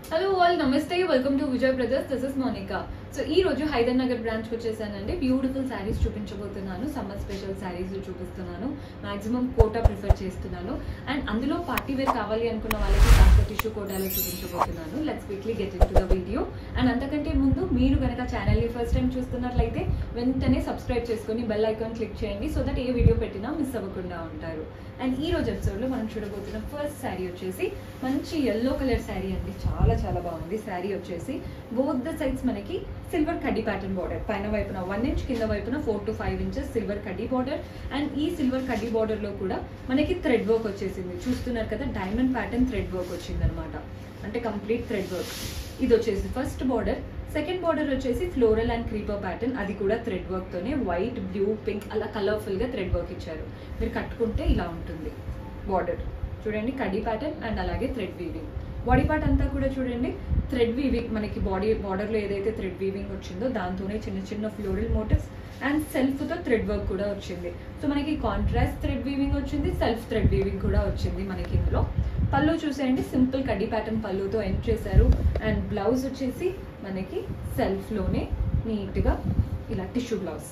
hello all నమస్తే welcome to Vijay brothers this is Monica so ఈ రోజు హైదర్ నగర్ బ్రాంచ్ వచ్చేసానండి బ్యూటిఫుల్ శారీస్ చూపించబోతున్నాను సమ్మర్ స్పెషల్ శారీస్ చూపిస్తున్నాను మాక్సిమం కోటా ప్రిఫర్ చేస్తున్నాను అండ్ అందులో పార్టీ వేర్ కావాలి అనుకున్న వాళ్ళకి కాస్త టిష్యూ కోటాలో చూపించబోతున్నాను let's quickly get into the video and అంతకంటే ముందు మీరు కనుక ఛానల్ని ఫస్ట్ టైం చూస్తున్నట్లయితే వెంటనే సబ్స్క్రైబ్ చేసుకొని బెల్ ఐకాన్ క్లిక్ చేయండి సో దట్ ఏ వీడియో పెట్టినా మిస్ అవ్వకుండా ఉంటారు అండ్ ఈ రోజు ఎపిసోడ్లో మనం చూడబోతున్న ఫస్ట్ శారీ వచ్చేసి మంచి ఎల్లో కలర్ శారీ అండి చాలా చాలా బాగుంది శారీ వచ్చేసి బోత్ ద సైడ్స్ మనకి సిల్వర్ కడ్డీ ప్యాటర్న్ బార్డర్ పైన వైపున వన్ ఇంచ్ కింద వైపున four to five inches silver కడ్డీ బార్డర్ అండ్ ఈ సిల్వర్ కడ్డీ బార్డర్ లో కూడా మనకి థ్రెడ్ వర్క్ వచ్చేసింది చూస్తున్నారు కదా డైమండ్ ప్యాటర్న్ థ్రెడ్ వర్క్ వచ్చింది అనమాట అంటే కంప్లీట్ థ్రెడ్ వర్క్ ఇది వచ్చేసి ఫస్ట్ బార్డర్ సెకండ్ బార్డర్ వచ్చేసి ఫ్లోరల్ అండ్ క్రీపర్ ప్యాటర్న్ అది కూడా థ్రెడ్ వర్క్ తోనే వైట్ బ్లూ పింక్ అలా కలర్ఫుల్ గా థ్రెడ్ వర్క్ ఇచ్చారు మీరు కట్టుకుంటే ఇలా ఉంటుంది బార్డర్ చూడండి కడ్డీ ప్యాటర్న్ అండ్ అలాగే థ్రెడ్ వీవింగ్ బాడీ పార్ట్ అంతా కూడా చూడండి థ్రెడ్ వీవింగ్ మనకి బాడీ బార్డర్లో ఏదైతే థ్రెడ్ వీవింగ్ వచ్చిందో దాంతోనే చిన్న చిన్న ఫ్లోరల్ మోటివ్స్ అండ్ సెల్ఫ్తో థ్రెడ్ వర్క్ కూడా వచ్చింది సో మనకి కాంట్రాస్ట్ థ్రెడ్ వీవింగ్ వచ్చింది సెల్ఫ్ థ్రెడ్ వీవింగ్ కూడా వచ్చింది మనకి ఇందులో పళ్ళు చూసేయండి సింపుల్ కడ్డీ ప్యాటర్న్ పళ్ళుతో ఎండ్ చేశారు అండ్ బ్లౌజ్ వచ్చేసి మనకి సెల్ఫ్లోనే నీట్గా ఇలా టిష్యూ బ్లౌజ్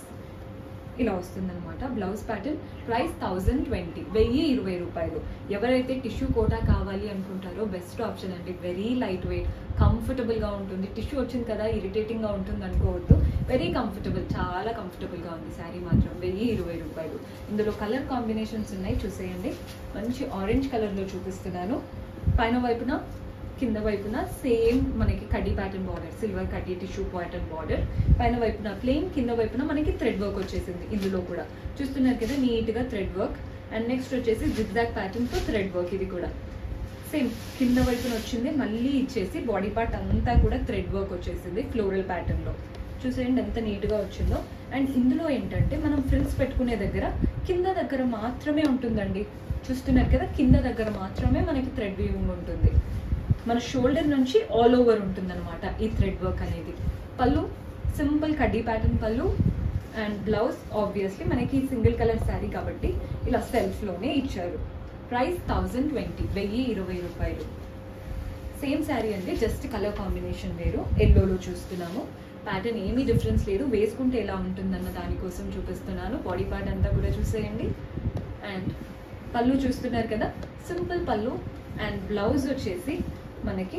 ఇలా వస్తుందన్నమాట blouse pattern price thousand twenty వెయ్యి ఇరవై రూపాయలు ఎవరైతే టిష్యూ కోటా కావాలి అనుకుంటారో బెస్ట్ ఆప్షన్ అండి వెరీ లైట్ వెయిట్ కంఫర్టబుల్గా ఉంటుంది టిష్యూ వచ్చింది కదా ఇరిటేటింగ్గా ఉంటుంది అనుకోవద్దు వెరీ కంఫర్టబుల్ చాలా కంఫర్టబుల్గా ఉంది శారీ మాత్రం వెయ్యి ఇరవై రూపాయలు ఇందులో కలర్ కాంబినేషన్స్ ఉన్నాయి చూసేయండి మంచి ఆరెంజ్ కలర్లో చూపిస్తున్నాను పైన వైపున కింద వైపున సేమ్ మనకి కడ్డీ ప్యాటర్న్ బార్డర్ సిల్వర్ కడ్డీ టిష్యూ ప్యాటర్న్ బార్డర్ పైన వైపున ప్లెయిన్ కింద వైపున మనకి థ్రెడ్ వర్క్ వచ్చేసింది ఇందులో కూడా చూస్తున్నారు కదా నీట్ గా థ్రెడ్ వర్క్ అండ్ నెక్స్ట్ వచ్చేసి జిగ్జాగ్ ప్యాటర్న్ తో థ్రెడ్ వర్క్ ఇది కూడా సేమ్ కింద వైపున వచ్చింది మళ్ళీ ఇచ్చేసి బాడీ పార్ట్ అంతా కూడా థ్రెడ్ వర్క్ వచ్చేసింది ఫ్లోరల్ ప్యాటర్న్ లో చూసేయండి ఎంత నీట్ గా వచ్చిందో అండ్ ఇందులో ఏంటంటే మనం ఫ్రిల్స్ పెట్టుకునే దగ్గర కింద దగ్గర మాత్రమే ఉంటుందండి చూస్తున్నారు కదా కింద దగ్గర మాత్రమే మనకి థ్రెడ్ వీవింగ్ ఉంటుంది మన షోల్డర్ నుంచి ఆల్ ఓవర్ ఉంటుందన్నమాట ఈ థ్రెడ్ వర్క్ అనేది పళ్ళు సింపుల్ కడ్డీ ప్యాటర్న్ పళ్ళు అండ్ బ్లౌజ్ ఆబ్వియస్లీ మనకి సింగిల్ కలర్ శారీ కాబట్టి ఇలా సెల్ఫ్లోనే ఇచ్చారు ప్రైస్ థౌజండ్ ట్వంటీ వెయ్యి ఇరవై రూపాయలు సేమ్ శారీ అండి జస్ట్ కలర్ కాంబినేషన్ వేరు ఎల్లోలో చూస్తున్నాము ప్యాటర్న్ ఏమీ డిఫరెన్స్ లేదు వేసుకుంటే ఎలా ఉంటుందన్న దానికోసం చూపిస్తున్నాను బాడీ పార్ట్ అంతా కూడా చూసేయండి అండ్ పళ్ళు చూస్తున్నారు కదా సింపుల్ పళ్ళు అండ్ బ్లౌజ్ వచ్చేసి మనకి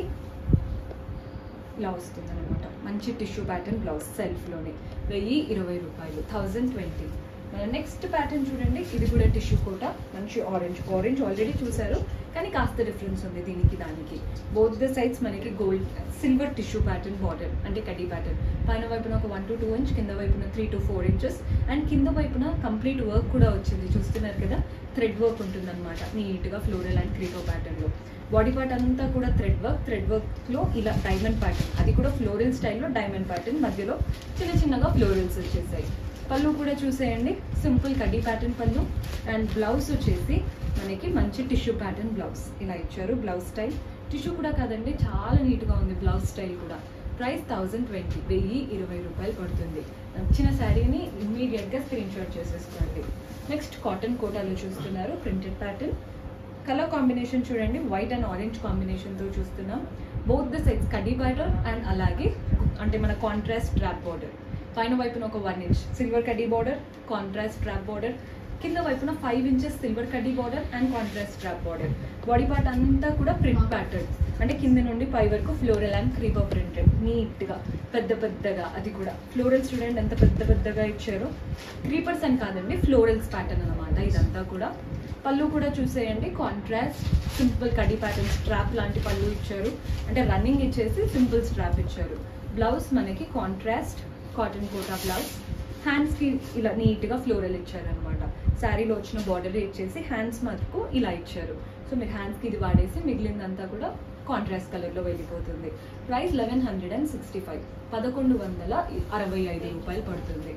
ఇలా వస్తుంది అనమాట మంచి టిష్యూ ప్యాటర్న్ బ్లౌజ్ సెల్ఫ్లోనే వెయ్యి ఇరవై రూపాయలు థౌజండ్ ట్వంటీ నెక్స్ట్ ప్యాటర్న్ చూడండి ఇది కూడా టిష్యూ కోట మంచి ఆరెంజ్ ఆరెంజ్ ఆల్రెడీ చూసారు కానీ కాస్త డిఫరెన్స్ ఉంది దీనికి దానికి బోత్ ద సైడ్స్ మనకి gold silver tissue pattern border అంటే కడ్డీ ప్యాటర్న్ పైన వైపున ఒక వన్ టు టూ ఇంచ్ కింద వైపున three to four inches and కింద వైపున కంప్లీట్ వర్క్ కూడా వచ్చింది చూస్తున్నారు కదా థ్రెడ్ వర్క్ ఉంటుందన్నమాట నీట్గా ఫ్లోరల్ అండ్ క్రీపో ప్యాటర్న్లో బాడీ పార్ట్ అంతా కూడా థ్రెడ్ వర్క్ థ్రెడ్ వర్క్లో ఇలా డైమండ్ ప్యాటర్న్ అది కూడా ఫ్లోరల్ స్టైల్లో డైమండ్ ప్యాటర్న్ మధ్యలో చిన్న చిన్నగా ఫ్లోరల్స్ వచ్చేసాయి పళ్ళు కూడా చూసేయండి సింపుల్ కడ్డీ ప్యాటర్న్ పళ్ళు అండ్ బ్లౌజ్ వచ్చేసి మనకి మంచి టిష్యూ ప్యాటర్న్ బ్లౌజ్ ఇలా ఇచ్చారు బ్లౌజ్ స్టైల్ టిష్యూ కూడా కాదండి చాలా నీట్గా ఉంది బ్లౌజ్ స్టైల్ కూడా ప్రైస్ థౌజండ్ ట్వంటీ వెయ్యి ఇరవై రూపాయలు పడుతుంది నచ్చిన శారీని ఇమ్మీడియట్గా స్క్రీన్ షాట్ చేసేసుకోండి నెక్స్ట్ కాటన్ కోటాలో చూస్తున్నారు ప్రింటెడ్ ప్యాటర్న్ కలర్ కాంబినేషన్ చూడండి వైట్ అండ్ ఆరెంజ్ కాంబినేషన్తో చూస్తున్నాం బోత్ ద సెట్స్ కడ్డీ బార్డర్ అండ్ అలాగే అంటే మన కాంట్రాస్ట్ డ్రాప్ బార్డర్ పైన వైపున ఒక వన్ ఇంచ్ సిల్వర్ కడ్డీ బార్డర్ కాంట్రాస్ట్ డ్రాప్ బార్డర్ కింద వైపున ఫైవ్ ఇంచెస్ సిల్వర్ కడ్డీ border and contrast drop border body part అంతా కూడా ప్రింట్ ప్యాటర్న్ అంటే కింద నుండి పై వరకు ఫ్లోరల్ అండ్ క్రీపర్ ప్రింటెడ్ నీట్గా పెద్ద పెద్దగా అది కూడా ఫ్లోరల్స్ చూడండి ఎంత పెద్ద పెద్దగా ఇచ్చారో క్రీపర్స్ అని కాదండి ఫ్లోరల్స్ ప్యాటర్న్ అనమాట ఇదంతా కూడా పళ్ళు కూడా చూసేయండి కాంట్రాస్ట్ సింపుల్ కడ్డీ ప్యాటర్న్ స్ట్రాప్ లాంటి పళ్ళు ఇచ్చారు అంటే రన్నింగ్ ఇచ్చేసి సింపుల్ స్ట్రాప్ ఇచ్చారు బ్లౌజ్ మనకి కాంట్రాస్ట్ కాటన్ కోటా బ్లౌజ్ హ్యాండ్స్కి ఇలా నీట్గా ఫ్లోరల్ ఇచ్చారనమాట శారీలో వచ్చిన బార్డర్ ఇచ్చేసి హ్యాండ్స్ మటుకు ఇలా ఇచ్చారు సో మీరు హ్యాండ్స్కి ఇది వాడేసి మిగిలిందంతా కూడా కాంట్రాస్ట్ కలర్లో వెళ్ళిపోతుంది price eleven hundred and sixty five పదకొండు వందల అరవై ఐదు రూపాయలు పడుతుంది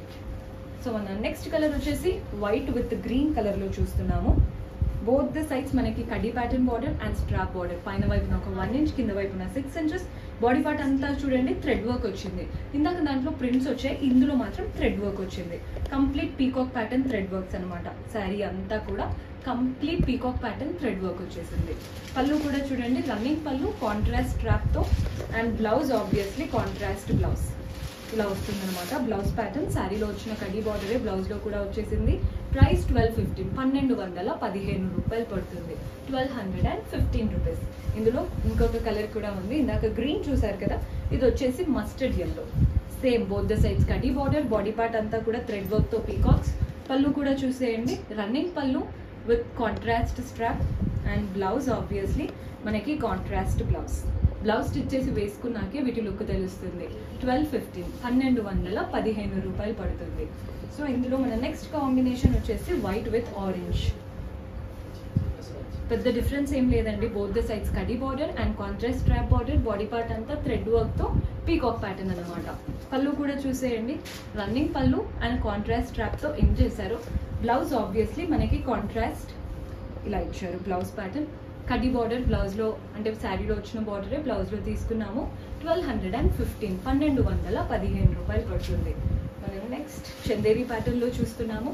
సో మన నెక్స్ట్ కలర్ వచ్చేసి వైట్ విత్ గ్రీన్ కలర్లో చూస్తున్నాము బోత్ ద సైడ్స్ మనకి కడ్డీ pattern border and strap border పైన వైపున ఒక వన్ ఇంచ్ కింద వైపున సిక్స్ ఇంచెస్ బాడీ పార్ట్ అంతా చూడండి థ్రెడ్ వర్క్ వచ్చింది ఇందాక దాంట్లో ప్రింట్స్ వచ్చాయి ఇందులో మాత్రం థ్రెడ్ వర్క్ వచ్చింది complete peacock pattern thread works అనమాట శారీ అంతా కూడా complete peacock pattern thread work వచ్చేసింది పళ్ళు కూడా చూడండి రన్నింగ్ పళ్ళు కాంట్రాస్ట్ స్ట్రాప్తో and blouse obviously contrast blouse ఇలా వస్తుంది అనమాట బ్లౌజ్ ప్యాటర్న్ శారీలో వచ్చిన కడీ బార్డరే బ్లౌజ్లో కూడా వచ్చేసింది ప్రైస్ ట్వెల్వ్ ఫిఫ్టీన్ పన్నెండు వందల పదిహేను రూపాయలు పడుతుంది twelve hundred and fifteen rupees ఇందులో ఇంకొక కలర్ కూడా ఉంది ఇందాక గ్రీన్ చూసారు కదా ఇది వచ్చేసి mustard yellow same both the sides కడీ బార్డర్ బాడీ పార్ట్ అంతా కూడా థ్రెడ్ వర్క్తో పీకాక్స్ పళ్ళు కూడా చూసేయండి రన్నింగ్ పళ్ళు with contrast strap and blouse obviously మనకి కాంట్రాస్ట్ బ్లౌజ్ బ్లౌజ్ స్టిచ్ చేసి వేసుకున్నాకే వీటి లుక్ తెలుస్తుంది ట్వెల్వ్ ఫిఫ్టీన్ పన్నెండు వందల పదిహేను రూపాయలు పడుతుంది సో ఇందులో మన నెక్స్ట్ కాంబినేషన్ వచ్చేసి వైట్ విత్ ఆరెంజ్ పెద్ద డిఫరెన్స్ ఏం లేదండి బోత్ ద సైడ్స్ కడీ border and contrast strap border body part అంతా థ్రెడ్ వర్క్తో పీకాక్ ప్యాటర్న్ అనమాట పళ్ళు కూడా చూసేయండి రన్నింగ్ పళ్ళు అండ్ కాంట్రాస్ట్ స్ట్రాప్తో ఏం చేశారు బ్లౌజ్ ఆబ్వియస్లీ మనకి కాంట్రాస్ట్ ఇలా ఇచ్చారు బ్లౌజ్ ప్యాటర్న్ కడ్డీ బార్డర్ బ్లౌజ్లో అంటే శారీలో వచ్చిన బార్డరే బ్లౌజ్లో తీసుకున్నాము ట్వెల్వ్ హండ్రెడ్ అండ్ ఫిఫ్టీన్ పన్నెండు వందల పదిహేను రూపాయలు పడుతుంది మనం నెక్స్ట్ చందేరి ప్యాటర్న్లో చూస్తున్నాము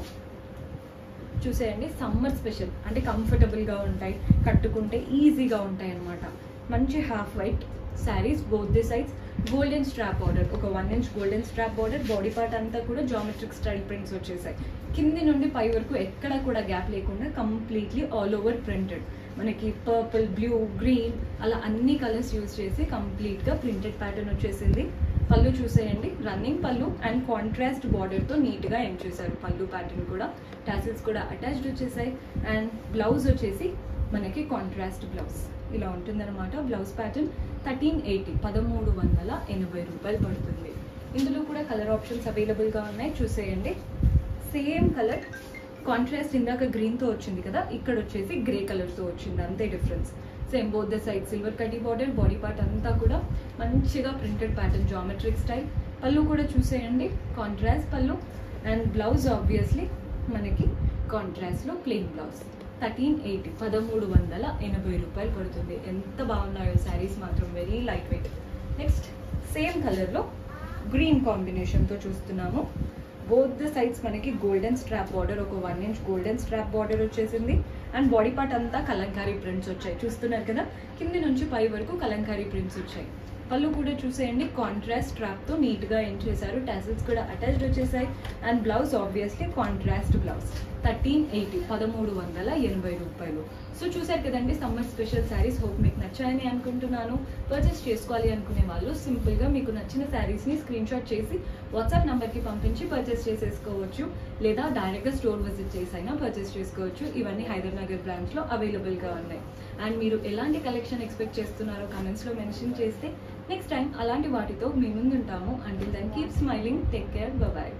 చూసేయండి సమ్మర్ స్పెషల్ అంటే కంఫర్టబుల్గా ఉంటాయి కట్టుకుంటే ఈజీగా ఉంటాయి అన్నమాట మంచి half white saris both the sides golden strap border ఒక one inch golden strap border body part అంతా కూడా జామెట్రిక్ స్టైల్ ప్రింట్స్ వచ్చేసాయి కింది నుండి పై వరకు ఎక్కడ కూడా గ్యాప్ లేకుండా కంప్లీట్లీ ఆల్ ఓవర్ ప్రింటెడ్ మనకి పర్పుల్ బ్లూ గ్రీన్ అలా అన్ని కలర్స్ యూజ్ చేసి కంప్లీట్గా ప్రింటెడ్ ప్యాటర్న్ వచ్చేసింది పళ్ళు చూసేయండి రన్నింగ్ పళ్ళు అండ్ కాంట్రాస్ట్ బార్డర్తో నీట్గా ఏం చేశారు పళ్ళు ప్యాటర్న్ కూడా టాసిల్స్ కూడా అటాచ్డ్ వచ్చేసాయి అండ్ బ్లౌజ్ వచ్చేసి మనకి కాంట్రాస్ట్ బ్లౌజ్ ఇలా ఉంటుందన్నమాట బ్లౌజ్ ప్యాటర్న్ థర్టీన్ ఎయిటీ పదమూడు వందల ఎనభై రూపాయలు పడుతుంది ఇందులో కూడా కలర్ ఆప్షన్స్ అవైలబుల్గా ఉన్నాయి చూసేయండి సేమ్ కలర్ కాంట్రాస్ట్ ఇందాక గ్రీన్తో వచ్చింది కదా ఇక్కడ వచ్చేసి గ్రే కలర్తో వచ్చింది అంతే difference same both the side silver కటీ బార్డర్ బాడీ పార్ట్ అంతా కూడా మంచిగా ప్రింటెడ్ ప్యాటర్న్ జామెట్రిక్ స్టైల్ పళ్ళు కూడా చూసేయండి కాంట్రాస్ట్ పళ్ళు అండ్ బ్లౌజ్ ఆబ్వియస్లీ మనకి కాంట్రాస్ట్లో ప్లెయిన్ బ్లౌజ్ థర్టీన్ ఎయిటీ పదమూడు వందల ఎనభై రూపాయలు పడుతుంది ఎంత బాగున్నాయో శారీస్ మాత్రం very light weight next same కలర్లో గ్రీన్ కాంబినేషన్తో చూస్తున్నాము బోత్ ద సైడ్స్ మనకి గోల్డెన్ స్ట్రాప్ బార్డర్ ఒక one inch golden strap border వచ్చేసింది అండ్ బాడీ పార్ట్ అంతా కలంకారీ ప్రింట్స్ వచ్చాయి చూస్తున్నారు కదా కింది నుంచి పై వరకు కలంకారీ ప్రింట్స్ వచ్చాయి పళ్ళు కూడా చూసేయండి కాంట్రాస్ట్ స్ట్రాప్తో నీట్గా ఏం చేశారు టాసిల్స్ కూడా అటాచ్డ్ వచ్చేసాయి and blouse obviously contrast blouse thirteen eighty పదమూడు వందల ఎనభై రూపాయలు సో చూసారు కదండి సమ్మర్ స్పెషల్ శారీస్ హోప్ మీకు నచ్చాయని అనుకుంటున్నాను పర్చేస్ చేసుకోవాలి అనుకునే వాళ్ళు సింపుల్గా మీకు నచ్చిన శారీస్ని స్క్రీన్ షాట్ చేసి వాట్సాప్ నెంబర్కి పంపించి పర్చేస్ చేసేసుకోవచ్చు లేదా డైరెక్ట్గా స్టోర్ విజిట్ చేసి అయినా పర్చేస్ చేసుకోవచ్చు ఇవన్నీ హైదరాబాద్ బ్రాంచ్లో అవైలబుల్గా ఉన్నాయి అండ్ మీరు ఎలాంటి కలెక్షన్ ఎక్స్పెక్ట్ చేస్తున్నారో కమెంట్స్లో మెన్షన్ చేస్తే నెక్స్ట్ టైం అలాంటి వాటితో మీ ముందుంటాము until then keep smiling take care bye